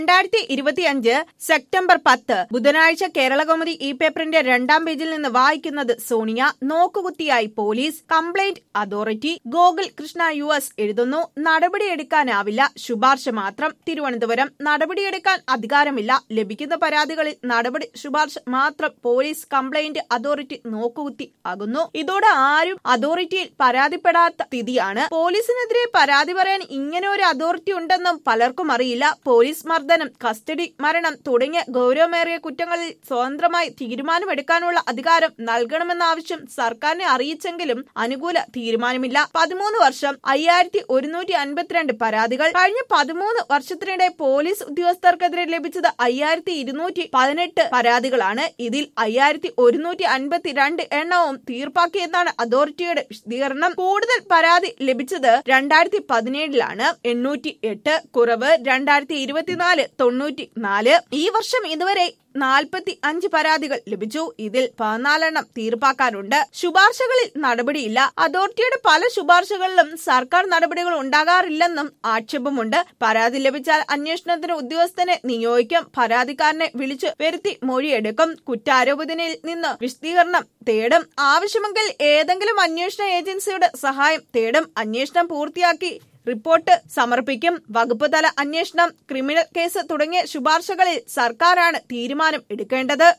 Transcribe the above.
രണ്ടായിരത്തി ഇരുപത്തിയഞ്ച് സെപ്റ്റംബർ പത്ത് ബുധനാഴ്ച കേരളകൗമുദി ഇ പേപ്പറിന്റെ രണ്ടാം പേജിൽ നിന്ന് വായിക്കുന്നത് സോണിയ നോക്കുകുത്തിയായി police complaint authority Gokul Krishna U S എഴുതുന്നു നടപടിയെടുക്കാനാവില്ല ശുപാർശ മാത്രം തിരുവനന്തപുരം നടപടിയെടുക്കാൻ അധികാരമില്ല ലഭിക്കുന്ന പരാതികളിൽ നടപടി ശുപാർശ മാത്രം പോലീസ് കംപ്ലൈന്റ് അതോറിറ്റി നോക്കുകുത്തി ആകുന്നു ഇതോടെ ആരും അതോറിറ്റിയിൽ പരാതിപ്പെടാത്ത സ്ഥിതിയാണ് പോലീസിനെതിരെ പരാതി പറയാൻ ഇങ്ങനെ ഒരു അതോറിറ്റി ഉണ്ടെന്നും പലർക്കും അറിയില്ല പോലീസ് മർദ്ദനം കസ്റ്റഡി മരണം തുടങ്ങിയ ഗൗരവമേറിയ കുറ്റങ്ങളിൽ സ്വതന്ത്രമായി തീരുമാനമെടുക്കാനുള്ള അധികാരം നൽകണമെന്ന ആവശ്യം സർക്കാരിനെ അറിയിച്ചെങ്കിലും അനുകൂല തീരുമാനമില്ല പതിമൂന്ന് വർഷം അയ്യായിരത്തി ഒരുന്നൂറ്റി അൻപത്തിരണ്ട് പരാതികൾ കഴിഞ്ഞ പതിമൂന്ന് വർഷത്തിനിടെ പോലീസ് ഉദ്യോഗസ്ഥർക്കെതിരെ ലഭിച്ചത് അയ്യായിരത്തി ഇരുന്നൂറ്റി പതിനെട്ട് പരാതികളാണ് ഇതിൽ അയ്യായിരത്തി ഒരുന്നൂറ്റി അൻപത്തിരണ്ട് എണ്ണവും തീർപ്പാക്കിയെന്നാണ് അതോറിറ്റിയുടെ വിശദീകരണം കൂടുതൽ പരാതി ലഭിച്ചത് രണ്ടായിരത്തി പതിനേഴിലാണ് എണ്ണൂറ്റി എട്ട് കുറവ് രണ്ടായിരത്തി ഇരുപത്തിനാല് തൊണ്ണൂറ്റി നാല് ഈ വർഷം ഇതുവരെ നാൽപ്പത്തി അഞ്ച് പരാതികൾ ലഭിച്ചു ഇതിൽ പതിനാലെണ്ണം തീർപ്പാക്കാനുണ്ട് ശുപാർശകളിൽ നടപടിയില്ല അതോറിറ്റിയുടെ പല ശുപാർശകളിലും സർക്കാർ നടപടികൾ ഉണ്ടാകാറില്ലെന്നും ആക്ഷേപമുണ്ട് പരാതി ലഭിച്ചാൽ അന്വേഷണത്തിന് ഉദ്യോഗസ്ഥനെ നിയോഗിക്കും പരാതിക്കാരനെ വിളിച്ചു വരുത്തി മൊഴിയെടുക്കും കുറ്റാരോപിതനിൽ നിന്ന് വിശദീകരണം തേടും ആവശ്യമെങ്കിൽ ഏതെങ്കിലും അന്വേഷണ ഏജൻസിയുടെ സഹായം തേടും അന്വേഷണം പൂർത്തിയാക്കി റിപ്പോർട്ട് സമർപ്പിക്കും വകുപ്പ് തല അന്വേഷണം ക്രിമിനൽ കേസ് തുടങ്ങിയ ശുപാർശകളിൽ സർക്കാരാണ് തീരുമാനം എടുക്കേണ്ടത്